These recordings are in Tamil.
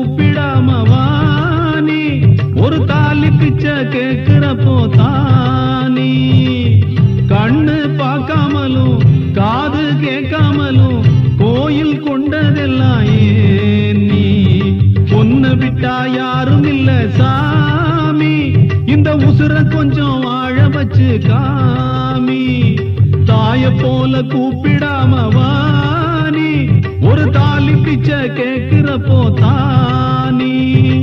கூப்பிடாம வாணி ஒரு தாலி பிச்சை கேக்குறப்போ தானி கண்ணு பார்க்காமலும் காது கேட்காமலும் கோயில் கொண்டதெல்லாம் ஏன் நீ பொண்ணு விட்டா யாரும் இல்ல சாமி இந்த உசுர கொஞ்சம் வாழ வச்சு காமி தாய போல கூப்பிடாம வாணி ஒரு தாலி பிச்சை கேக்குறப்போ தானி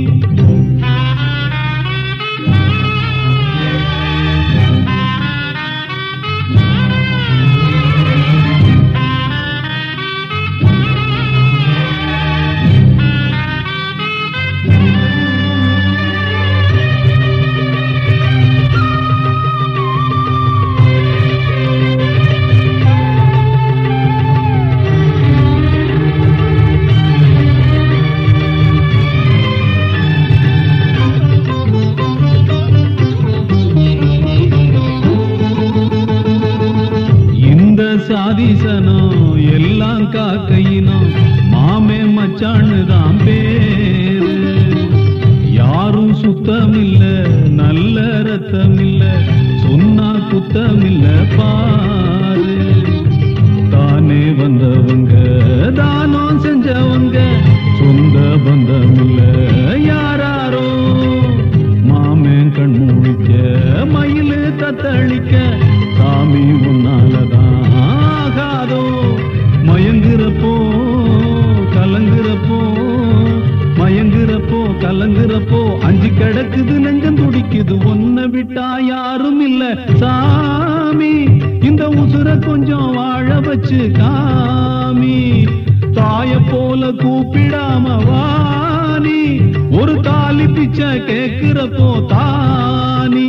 இந்த சாதிசனம் எல்லாம் காக்கையினம் மாமே மச்சான்னு தான் பேரு யாரும் சுத்தமில்ல நல்ல ரத்தமில்ல சொன்னா குத்தமில்ல பாரு தானே வந்தவங்க தானம் செஞ்சவங்க சொந்த பந்தமில்ல யாராரோ மாமன் கண் முழிக்க மயிலு தத்தளிக்க சாமி உன்னாலதான் ஆகாதோ மயங்குறப்போ கலங்குறப்போ மயங்குறப்போ கலங்குறப்போ அஞ்சு கிடக்குது நெஞ்சம் துடிக்குது ஒன்ன விட்டா யாரும் இல்ல சாமி இந்த உசுர கொஞ்சம் வாழ வச்சு காமி தாய போல கூப்பிடாம வாணி ஒரு தாலி பிச்சை கேக்குறப்போ தானி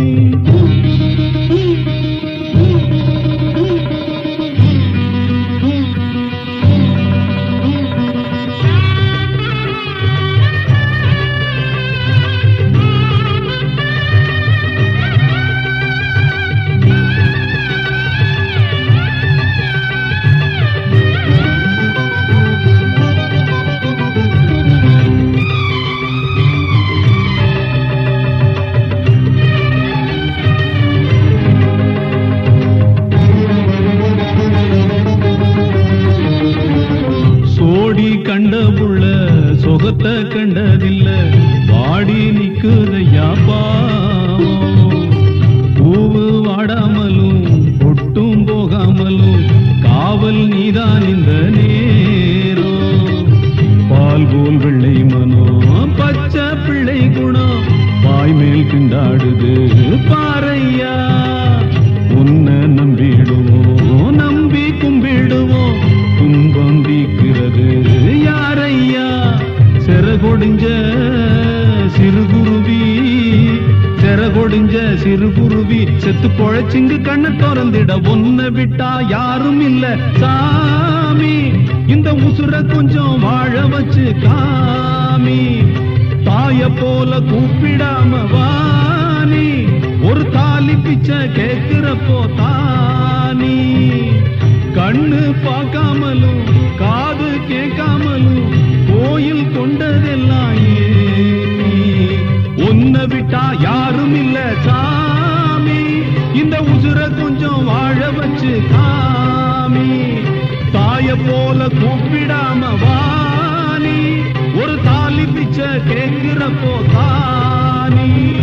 சோடி கண்ட புள்ள சொகத்தை கண்டதில்ல வாடி நிக்குதையா பாவம் பூவு வாடாமலும் ஒட்டும் போகாமலும் காவல் நீதான் இந்த நேரம் பால் போல் வெள்ளை மனோ பச்சை பிள்ளை குணம் வாய்மேல் திண்டாடுது பாறையா உன்னை நம்பிடுவோம் நம்பி கும்பிடுவோம் துன்பம் தீக்கிறது யாரையா செரகொடிஞ்ச சிறுகுருவி செரகொடிஞ்ச சிறுகுருவி செத்து பொழைச்சிங்கு கண்ணை திறந்திட ஒன்ன விட்டா யாரும் இல்ல சாமி இந்த உசுர கொஞ்சம் வாழ வச்சு காமி தாய போல கூப்பிடாம வாணி ஒரு தாலி பிச்சை கேக்குறப்போ தானி கண்ணு பார்க்காமலும் காது கேட்காமலும் கோயில் கொண்டதெல்லாம் ஏனி உன்னை விட்டா யாரும் இல்ல சாமி இந்த உசுர கொஞ்சம் வாழ வச்சு காமி தாய போல கூப்பிடாம வாணி ஒரு தாலி பிச்சை கேக்குறப்போ தானி